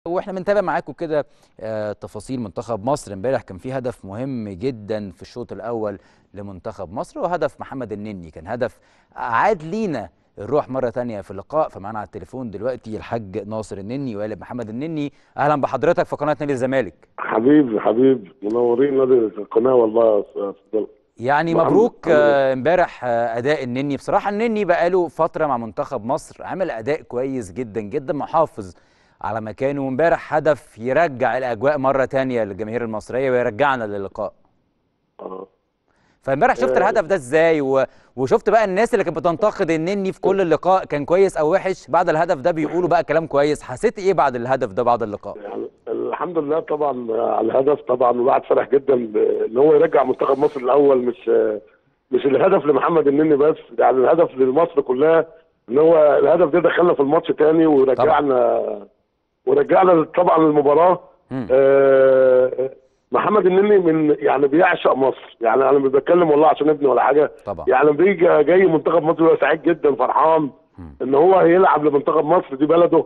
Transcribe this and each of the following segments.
واحنا بنتابع معاكم كده آه، تفاصيل منتخب مصر امبارح كان في هدف مهم جدا في الشوط الاول لمنتخب مصر وهدف محمد النني كان هدف عاد لينا الروح مره تانية في اللقاء فمعانا على التليفون دلوقتي الحاج ناصر النني والد محمد النني اهلا بحضرتك في قناه نادي الزمالك حبيبي حبيب منورين نادي القناه والله يا أستاذ. يعني محمد- مبروك محمد. آه، امبارح آه، اداء النني بصراحه النني بقاله فتره مع منتخب مصر عامل اداء كويس جدا جدا محافظ على مكانه وامبارح هدف يرجع الاجواء مره تانية للجماهير المصريه ويرجعنا للقاء آه. فامبارح شفت آه. الهدف ده ازاي و... وشفت بقى الناس اللي كانت بتنتقد النني في كل اللقاء كان كويس او وحش بعد الهدف ده بيقولوا بقى كلام كويس حسيت ايه بعد الهدف ده بعد اللقاء يعني الحمد لله طبعا على الهدف طبعا الواحد فرح جدا ب- ان هو يرجع منتخب مصر الاول مش مش الهدف لمحمد النني بس يعني الهدف لمصر كلها ان هو الهدف ده دخلنا في الماتش تاني ورجعنا ورجعنا طبعا المباراه مم. آه، محمد النني من يعني بيعشق مصر يعني انا مش بتكلم والله عشان ابني ولا حاجه طبعا يعني بيجي جاي منتخب مصر هو سعيد جدا فرحان مم. ان هو هيلعب لمنتخب مصر دي بلده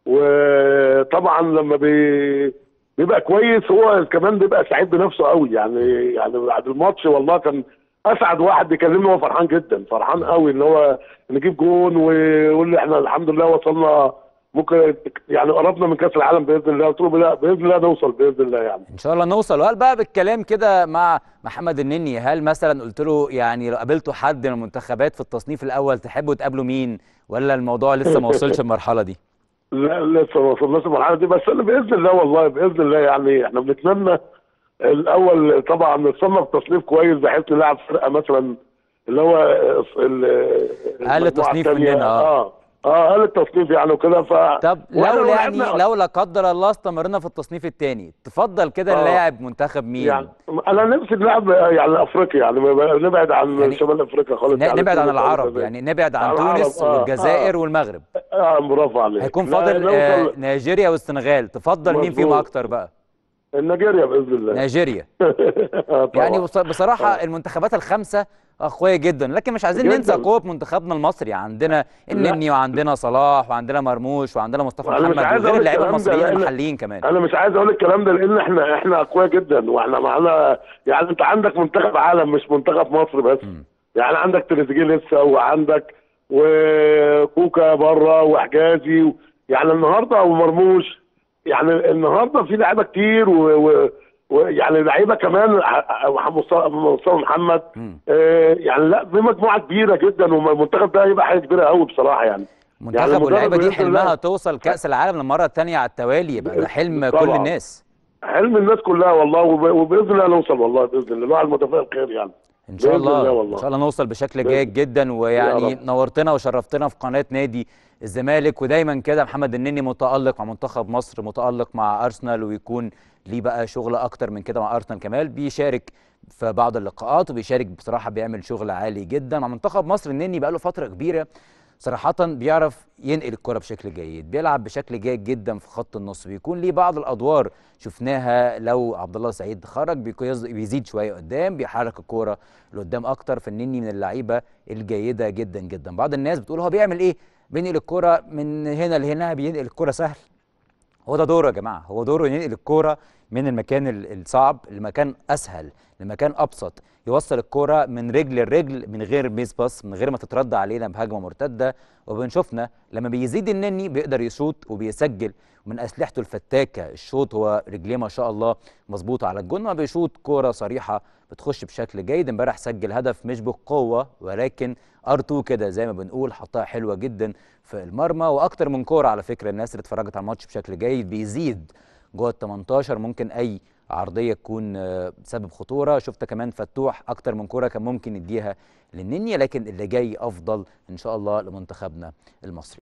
وطبعا لما بي بيبقى كويس هو كمان بيبقى سعيد بنفسه قوي يعني يعني بعد الماتش والله كان اسعد واحد بيكلمني هو فرحان جدا فرحان قوي ان هو نجيب جون ويقول لي احنا الحمد لله وصلنا ممكن يعني قربنا من كاس العالم باذن الله قلت له لا باذن الله نوصل باذن الله يعني ان شاء الله نوصل وهل بقى بالكلام كده مع محمد النني هل مثلا قلت له يعني لو قابلتوا حد من المنتخبات في التصنيف الاول تحبوا تقابلوا مين ولا الموضوع لسه ما وصلش المرحله دي لا لسه ما وصلناش المرحله دي بس انا باذن الله والله باذن الله يعني احنا بنتمنى الاول طبعا نتصنف تصنيف كويس بحيث نلعب فرقه مثلا اللي هو ال- أقل المجموعة تصنيف التانية. مننا، آه. اه اه اقل التصنيف يعني وكده ف طب وإحنا لو لو يعني لعبنا- لو لا قدر الله استمرنا في التصنيف الثاني تفضل كده آه. نلاعب منتخب مين يعني انا نفسي نلعب يعني افريقيا يعني ما- نبعد عن يعني شمال افريقيا خالص ن- يعني نبعد عن تونس أو العرب الجزائر. يعني نبعد عن عن العرب، تونس آه، والجزائر آه. والمغرب اه برافو عليك هيكون لا، فاضل آه، نوصل نيجيريا والسنغال تفضل مين فيهم مظبوط. اكتر بقى نيجيريا باذن الله نيجيريا آه، طبعاً. يعني بص- بصراحه آه. المنتخبات الخمسه قويه جدا لكن مش عايزين جداً. ننسى قوه منتخبنا المصري عندنا النني وعندنا صلاح وعندنا مرموش وعندنا مصطفى أنا مش محمد عايز وغير أقول اللعيبه الكلام ده المصريين لأن- المحليين كمان انا مش عايز اقول الكلام ده لان احنا احنا اقوياء جدا واحنا معانا يعني انت عندك منتخب عالم مش منتخب مصر بس مم. يعني عندك تريزيجيه لسه وعندك وكوكا بره وحجازي و... يعني النهارده ومرموش يعني النهارده في لعيبه كتير و... و... ويعني لعيبه كمان ح- ح- مصطفى مصطفى محمد مم. آه يعني لا في مجموعه كبيره جدا والمنتخب ده هيبقى حاجه كبيره قوي بصراحه يعني منتخب المدرب واللعيبه دي بإذن الله- حلمها توصل كاس العالم للمره الثانيه على التوالي يبقى ده حلم كل طبعاً. الناس حلم الناس كلها والله وب... وباذن الله نوصل والله باذن الله الواحد متفائل خير يعني ان شاء بإذن الله الله والله. ان شاء الله نوصل بشكل بإذن- جيد جدا ويعني يا رب. نورتنا وشرفتنا في قناه نادي الزمالك ودايما كده محمد النني متالق مع منتخب مصر متالق مع ارسنال ويكون ليه بقى شغل اكتر من كده مع ارسنال كمان بيشارك في بعض اللقاءات وبيشارك بصراحه بيعمل شغل عالي جدا مع منتخب مصر النني بقى له فتره كبيره صراحة بيعرف ينقل الكرة بشكل جيد، بيلعب بشكل جيد جدا في خط النص، بيكون ليه بعض الأدوار شفناها لو عبد الله سعيد خرج بيكوز- بيزيد شوية قدام، بيحرك الكرة لقدام أكتر، فالنني من اللعيبة الجيدة جدا جدا، بعض الناس بتقول هو بيعمل إيه؟ بينقل الكرة من هنا لهنا بينقل الكرة سهل، هو ده دوره يا جماعه هو دوره ينقل الكوره من المكان ال- الصعب لمكان اسهل لمكان ابسط يوصل الكوره من رجل لرجل من غير ميس باس من غير ما تترد علينا بهجمه مرتده وبنشوفنا لما بيزيد النني بيقدر يشوط وبيسجل ومن اسلحته الفتاكه الشوط هو رجليه ما شاء الله مظبوطه على الجون ما بيشوط كوره صريحه بتخش بشكل جيد امبارح سجل هدف مش بالقوه ولكن ار2 كده زي ما بنقول حطها حلوه جدا في المرمى واكتر من كوره على فكره الناس اللي اتفرجت على الماتش بشكل جيد بيزيد جوه ال 18 ممكن اي عرضيه تكون آه، سبب خطوره شفت كمان فتوح اكتر من كوره كان ممكن يديها للنني لكن اللي جاي افضل ان شاء الله لمنتخبنا المصري